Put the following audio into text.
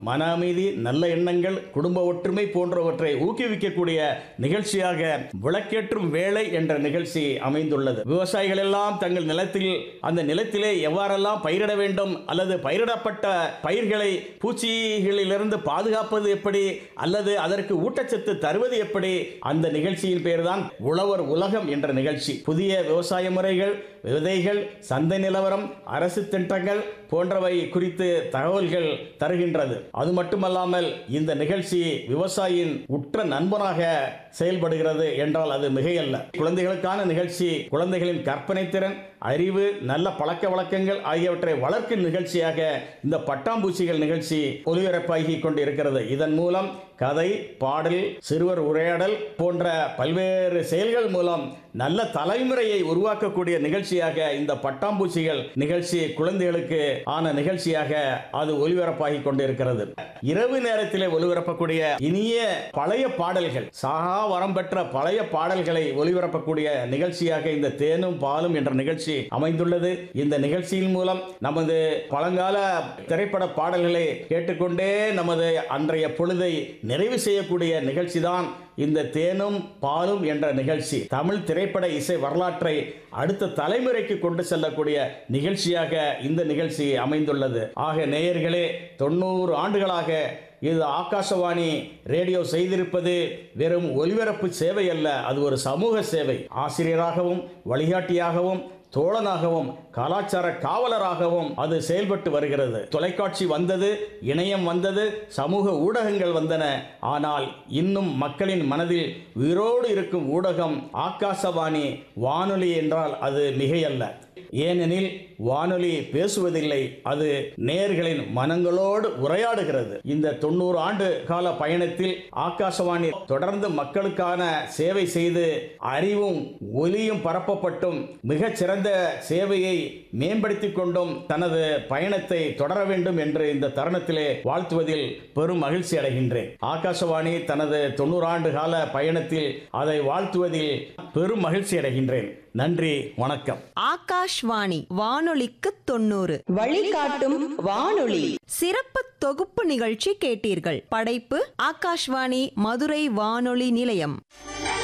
மன அமைதி நல்ல எண்ணங்கள் குடும்ப ஒற்றுமை போன்றவற்றை ஊக்குவிக்கக்கூடிய நிகழ்ச்சியாக விளக்கேற்றும் வேலை என்ற நிகழ்ச்சி அமைந்துள்ளது விவசாயிகள் எல்லாம் தங்கள் நிலத்தில் அந்த நிலத்திலே எவ்வாறெல்லாம் பயிரிட வேண்டும் அல்லது பயிரிடப்பட்ட பயிர்களை பூச்சிகளிலிருந்து பாதுகாப்பது எப்படி அல்லது அதற்கு ஊட்டச்சத்து தருவது எப்படி அந்த நிகழ்ச்சியின் பெயர்தான் உழவர் உலகம் என்ற நிகழ்ச்சி புதிய விவசாய முறைகள் விதைகள் சந்தை நிலவரம் அரசு திட்டங்கள் போன்றவை குறித்து தகவல்கள் தருகின்றது அது மட்டுமல்லாமல் இந்த நிகழ்ச்சி விவசாயியின் உற்ற நண்பனாக செயல்படுகிறது என்றால் அது மிகையல்ல குழந்தைகளுக்கான நிகழ்ச்சி குழந்தைகளின் கற்பனை திறன் அறிவு நல்ல பழக்க வழக்கங்கள் ஆகியவற்றை வளர்க்கும் நிகழ்ச்சியாக இந்த பட்டாம்பூச்சிகள் நிகழ்ச்சி ஒலிபரப்பாகி கொண்டிருக்கிறது இதன் மூலம் கதை பாடல் சிறுவர் உரையாடல் போன்ற பல்வேறு செயல்கள் மூலம் நல்ல தலைமுறையை உருவாக்கக்கூடிய நிகழ்ச்சியாக இந்த பட்டாம்பூச்சிகள் நிகழ்ச்சி குழந்தைகளுக்கு ஆன நிகழ்ச்சியாக அது ஒலிபரப்பாகி கொண்டிருக்கிறது இரவு நேரத்திலே ஒலிபரப்பக்கூடிய இனிய பழைய பாடல்கள் சாகா வரம் பெற்ற பழைய பாடல்களை ஒலிபரப்பக்கூடிய நிகழ்ச்சியாக இந்த தேனும் பாலும் என்ற நிகழ்ச்சி அமைந்துள்ளது இந்த நிகழ்ச்சியின் மூலம் நமது பழங்கால திரைப்பட பாடல்களை கேட்டுக்கொண்டே நமது அன்றைய பொழுதை நிறைவு செய்யக்கூடிய நிகழ்ச்சிதான் இந்த தேனும் பாலும் என்ற நிகழ்ச்சி தமிழ் திரைப்பட இசை வரலாற்றை அடுத்த தலைமுறைக்கு கொண்டு செல்லக்கூடிய நிகழ்ச்சியாக இந்த நிகழ்ச்சி அமைந்துள்ளது ஆக நேயர்களே தொண்ணூறு ஆண்டுகளாக இது ஆகாசவாணி ரேடியோ செய்திருப்பது வெறும் ஒலிபரப்பு சேவை அல்ல அது ஒரு சமூக சேவை ஆசிரியராகவும் வழிகாட்டியாகவும் தோழனாகவும் கலாச்சார காவலராகவும் அது செயல்பட்டு வருகிறது தொலைக்காட்சி வந்தது இணையம் வந்தது சமூக ஊடகங்கள் வந்தன ஆனால் இன்னும் மக்களின் மனதில் உயிரோடு இருக்கும் ஊடகம் ஆகாசவாணி வானொலி என்றால் அது மிகையல்ல ஏனெனில் வானொலி பேசுவதில்லை அது நேர்களின் மனங்களோடு உரையாடுகிறது இந்த தொண்ணூறு ஆண்டு கால பயணத்தில் ஆகாசவாணி தொடர்ந்து மக்களுக்கான சேவை செய்து அறிவும் ஒலியும் பரப்பப்பட்டும் மிகச் சிறந்த சேவையை மேம்படுத்திக் கொண்டும் தனது பயணத்தை தொடர வேண்டும் என்று இந்த தருணத்திலே வாழ்த்துவதில் பெரும் மகிழ்ச்சி அடைகின்றேன் ஆகாசவாணி தனது தொண்ணூறு ஆண்டு கால பயணத்தில் அதை வாழ்த்துவதில் பெரும் மகிழ்ச்சி அடைகின்றேன் நன்றி வணக்கம் ஆகாஷ்வாணி வானொலிக்கு தொண்ணூறு வழிகாட்டும் வானொலி சிறப்பு தொகுப்பு நிகழ்ச்சி கேட்டீர்கள் படைப்பு ஆகாஷ்வாணி மதுரை வானொலி நிலையம்